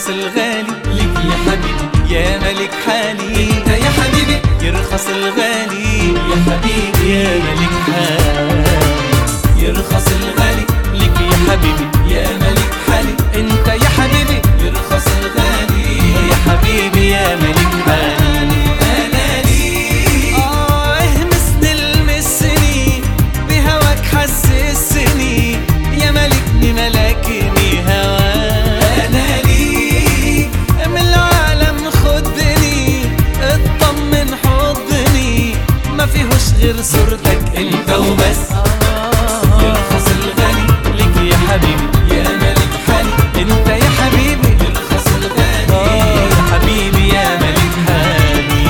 يرخص الغالي ليك يا حبيبي يا ملك حالي انت يا حبيبي يرخص الغالي يا حبيبي يا ملك حالي يرخص الغالي ليك يا حبيبي يا ملك حالي انت يا حبيبي يرخص الغالي يا حبيبي يا ملك حالي انا ليك اه اهمسني المسني بهواك حسسني يا ملكني ملكني هواك انا ليك من العالم خدني اطمن حضني ما فيهوش غير صورتك انت وبس يرخص الغالي ليك يا حبيبي يا ملك حالي انت يا حبيبي يرخص الغالي يا حبيبي يا ملك حالي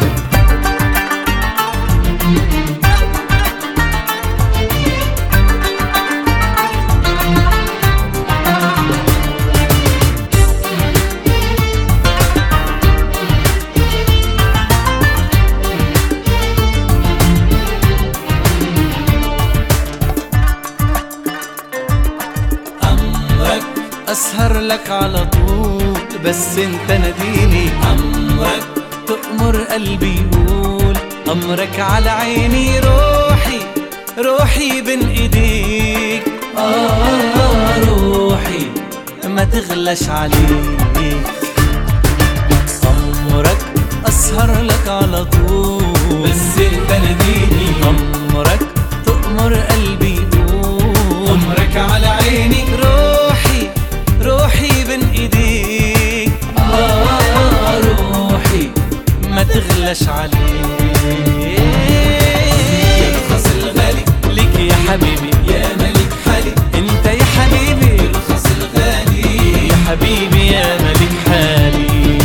أمرك أسهر لك على طول بس انت ناديني أمرك تأمر قلبي يقول أمرك على عيني روحي روحي بين ايديك آه روحي ما تغلاش عليك أمرك أسهر لك على طول بس انت ناديني أمرك تأمر قلبي يقول أمرك على عيني روحي روحي بين ايديك آه روحي ما تغلاش عليك يرخص الغالي ليك يا حبيبي يا ملك حالي انت يا حبيبي يرخص الغالي يا حبيبي يا ملك حالي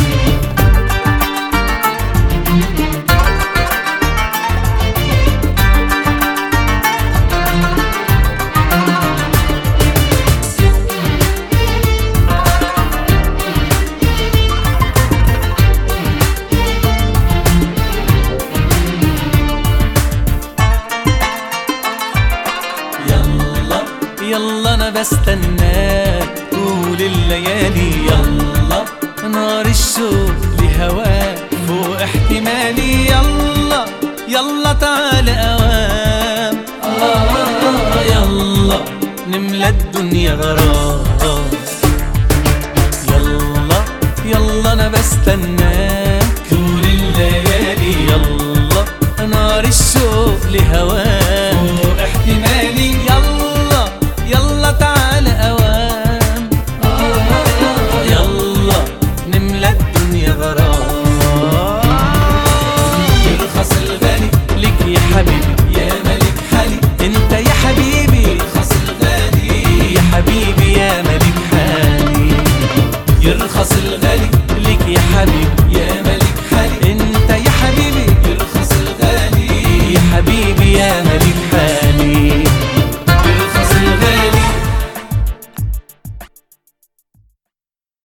يلا يلا انا بستناك طول الليالي يلا نار الشوق لهواك فوق احتمالي يلا يلا تعال اوام آه يلا نملى الدنيا غرام يلا يلا انا بستناك طول الليالي يلا نار الشوق لهواك